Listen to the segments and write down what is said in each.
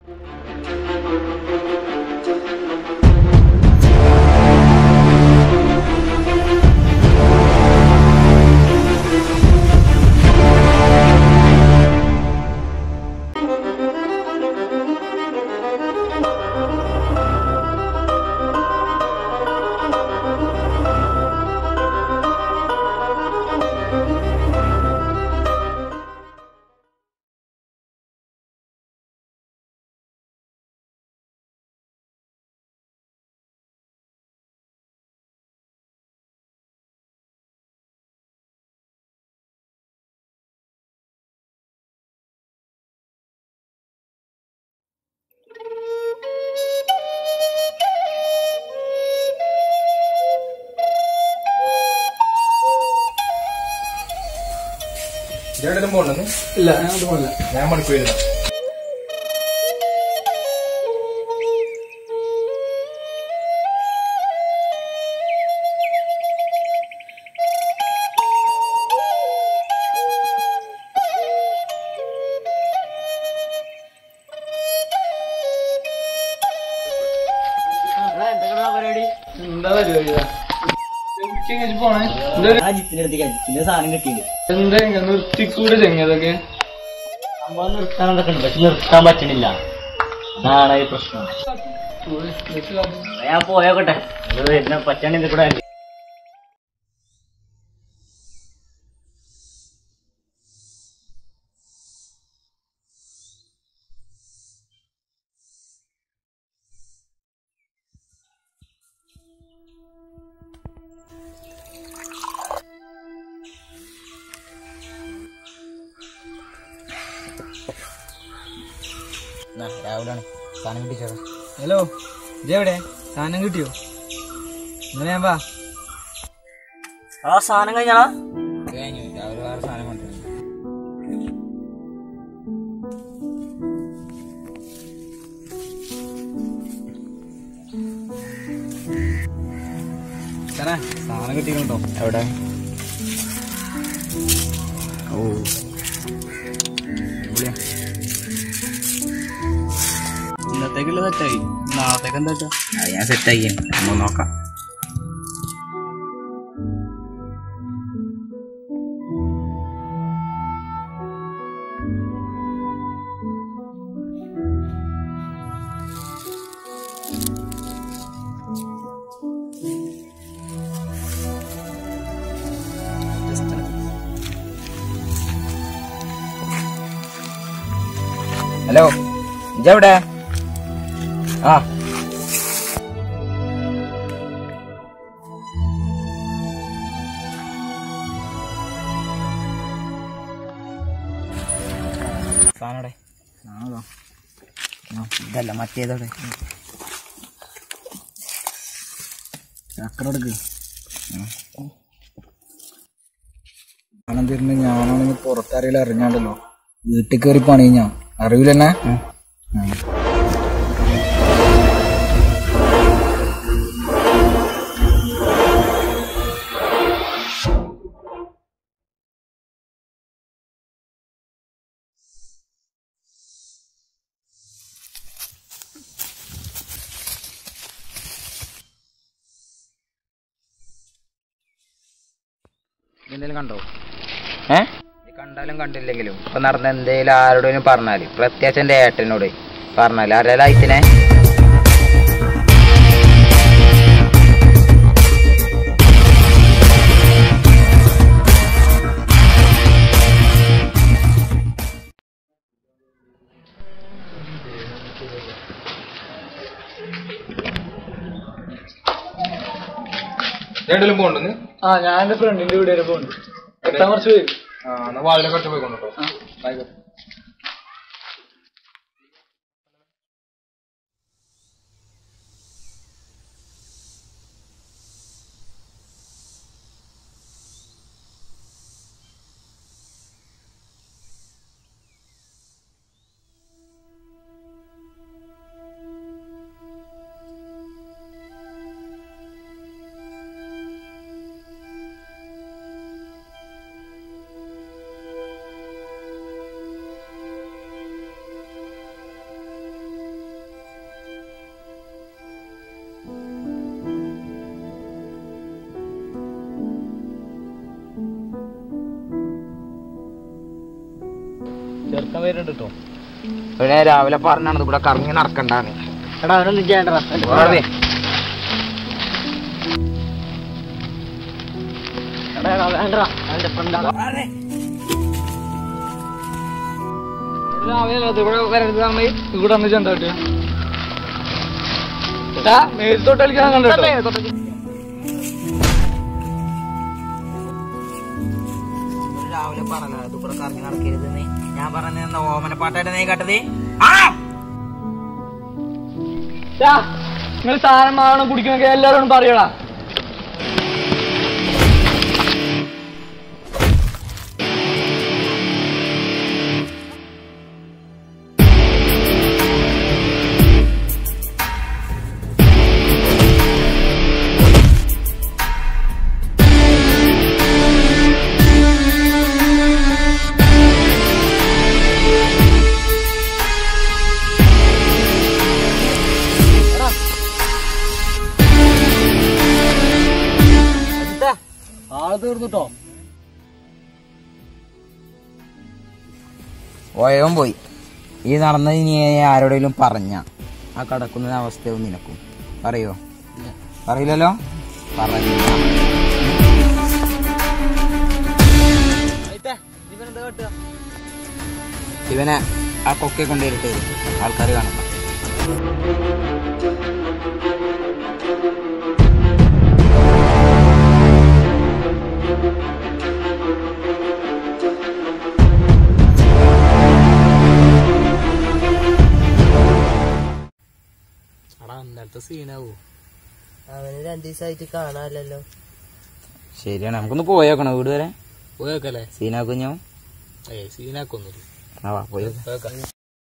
ഇതെവിടെയും പോകണ്ടെന്ന് ഇല്ല ഞാൻ അത് പോലെ ഞാൻ മണിക്കൂർ ഇരുന്ന എന്താ പരിപാടി പോണേ ആ ജിത്തിന്റെ അടുത്തേക്ക് ജിത്തിന്റെ സാധനം കിട്ടിയിട്ടുണ്ട് എന്താ ഇങ്ങനെ നിർത്തിക്കൂടെ ചെങ്ങതൊക്കെ സംഭവം നിർത്താൻ അതൊക്കെ ഉണ്ട് പക്ഷെ നിർത്താൻ പറ്റണില്ല അതാണ് ഈ പ്രശ്നം ഞാൻ പോയോക്കട്ടെ ഇത് വരുന്ന പറ്റണി ഇത് കൂടെ രാവിലാണ് സാധനം കിട്ടിച്ചോ ഹലോ ഇതെവിടെ സാധനം കിട്ടിയോ ഇന്നലെ ഞാൻ വാ ആ സാധനം കഴിഞ്ഞാ കഴിഞ്ഞു രാവിലെ വേറെ സാധനം കൊണ്ടുവന്നു സാധനം കിട്ടിയിട്ടുണ്ടോ എവിടെ ഓ എവിടെയാ ഇന്നത്തേക്കുള്ള സെറ്റായി നാളത്തേക്ക് എന്താ വെച്ചാ അത് ഞാൻ സെറ്റാക്കി നമ്മൾ നോക്കാം ഹലോ ഇജെവിടെ ആ സാധനടെ ഇതല്ല മറ്റേതോടെ ചക്കറെടുക്ക് പണം തരുന്ന ഞാനാണെങ്കിൽ പുറത്തറിയില്ല അറിഞ്ഞാണ്ടല്ലോ വീട്ടിൽ കയറി പണി ഞാൻ അറിയില്ലെന്നെ എന്തെങ്കിലും കണ്ടോ ഏ കണ്ടാലും കണ്ടില്ലെങ്കിലും ഇപ്പൊ നടന്ന എന്തേലും ആരോടും പറഞ്ഞാല് പ്രത്യേകിച്ച് എന്റെ ഏട്ടനോട് പറഞ്ഞാല് അറിയാലോ അയത്തിനെ രണ്ടിലും പോകണ്ടെന്ന് ആ ഞാൻ എന്റെ ഫ്രണ്ടിന്റെ വീട് വരെ പോകുന്നുണ്ട് എത്താൻ കുറച്ച് പേര് ആ എന്നാ വാതിലൊക്കെ ഒറ്റ പോയിക്കൊണ്ടോ ആയിക്കോട്ടെ ഒരുത്തൻ വരുന്നുണ്ട് കേട്ടോ പിന്നെ രാവിലെ പറഞ്ഞാണ് ഇവിടെ കറങ്ങി നടക്കണ്ടാന്ന് എടാ അവനൊന്നും ചെയ്യണ്ടടാ വെറുതെ. എടാ എടാ വേണ്ടടാ അവന്റെ ഫ്രണ്ടാണ് രാവിലെ ഇവിടെ വരരുതാണ് ഇവിടെ വന്ന് ചെണ്ടാട്ട് മേൽത്തോട്ട് കളിക്കാൻ കണ്ടോ രാവിലെ പറഞ്ഞത് ഇത് ഇവിടെ കറങ്ങി നടക്കരുത് ഞാൻ പറഞ്ഞ എന്താ ഓമനപ്പാട്ടായിട്ട് നീ കേട്ടത് നിങ്ങൾ സാധനം വാങ്ങണം കുടിക്കണൊക്കെ എല്ലാവരോടും പറയടാ ആള് തീർന്നിട്ടോ ഓയവും പോയി ഈ നടന്നത് നീ ആരോടെങ്കിലും പറഞ്ഞ ആ കിടക്കുന്ന അവസ്ഥയും നിനക്കും പറയോ പറയില്ലല്ലോ പറഞ്ഞ ഇവനെ ആ കൊക്കെ കൊണ്ടുവരട്ടെ ആൾക്കാർ കാണുന്ന എടാ ഇന്നലത്തെ സീനാവൂ അവന് രണ്ടു ദിവസമായിട്ട് കാണാനല്ലോ ശരിയാണ് നമുക്കൊന്ന് പോയേക്കണം വീട് വരെ പോയേക്കല്ലേ സീനാക്കും ഞാൻ ഏ സീനാക്കൊന്നുമില്ല ആ വാ പോയോ പോയേക്കാം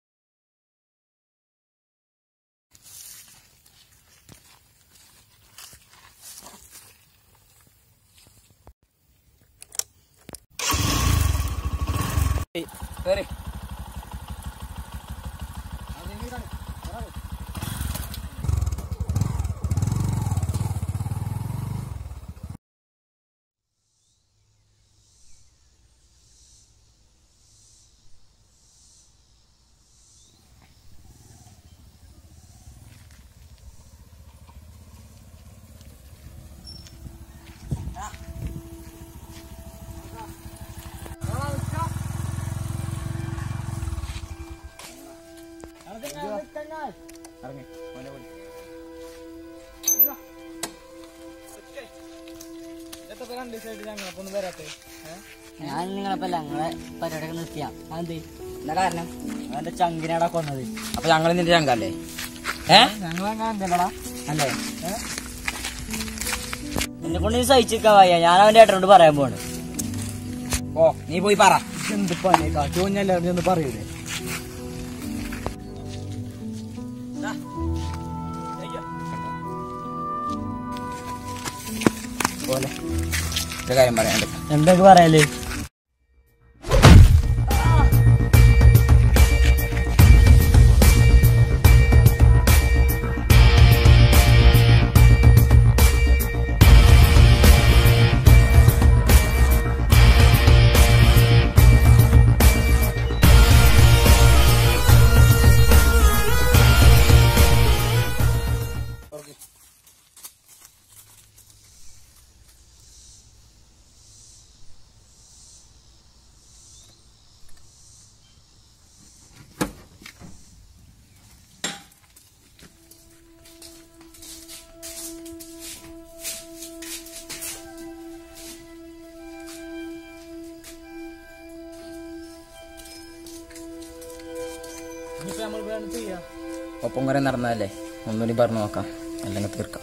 ഞാൻ നിങ്ങളപ്പല്ല ഞങ്ങളെ പരിപാടിയൊക്കെ നിർത്തിയാ അതെന്ത് എന്താ കാരണം അവന്റെ ചങ്കിനാടാ കൊന്നത് അപ്പൊ ഞങ്ങൾ നിന്റെ ചങ്കല്ലേ ഏ ഞങ്ങളെന്താ അല്ലേ എന്നെ കൊണ്ട് സഹിച്ചിരിക്കാൻ വയ്യ ഞാൻ അവന്റെ ഏട്ടനോട് പറയാൻ പോണ് ഓ നീ പോയി പറ എന്ത് പണി കാച്ചു കഴിഞ്ഞാൽ ഒന്ന് പറയൂലേ പോലെ ഒരു കാര്യം പറയാണ്ട് എന്തൊക്കെ പറയാല് ഒപ്പം കുറെ നടന്നതല്ലേ ഒന്നുകൂടി പറഞ്ഞു നോക്കാം അല്ലെങ്കിൽ തീർക്കാം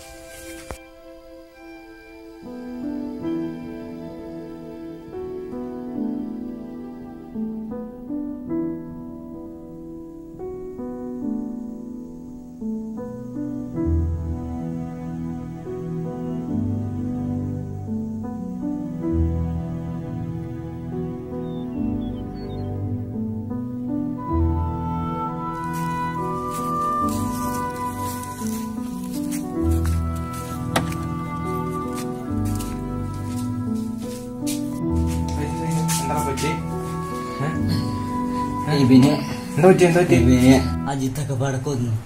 ഇവന് എന്താ പറ്റി എന്താ പറ്റി ഇവന് അജിത്തൊക്കെ പാടെ കൊന്നു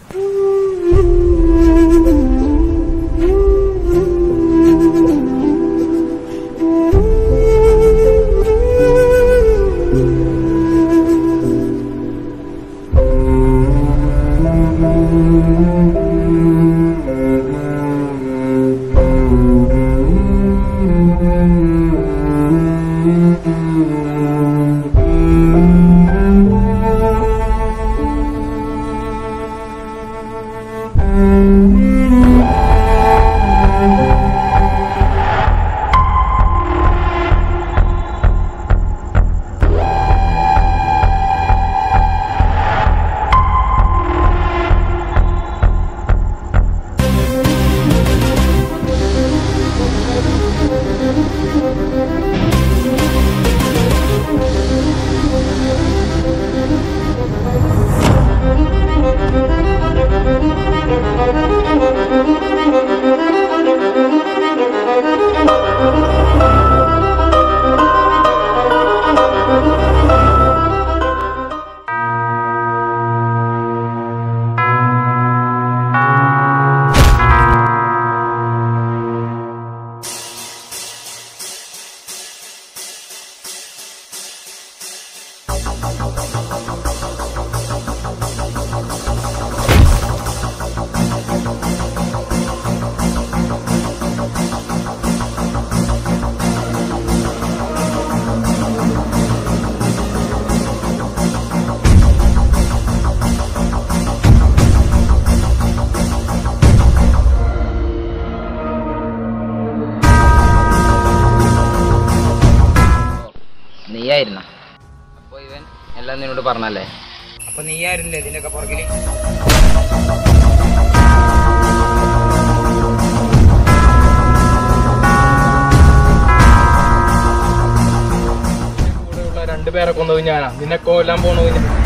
നീയായിരുന്ന അപ്പൊ ഇവൻ എല്ലാം നിന്നോട് പറഞ്ഞല്ലേ അപ്പൊ നീയായിരുന്നില്ലേ ഇതിന്റെയൊക്കെ പുറകില് കൂടെയുള്ള രണ്ടുപേരെ കൊന്നത് ഞാനാ നിന്നെ കൊല്ലാൻ പോണത് ഞാൻ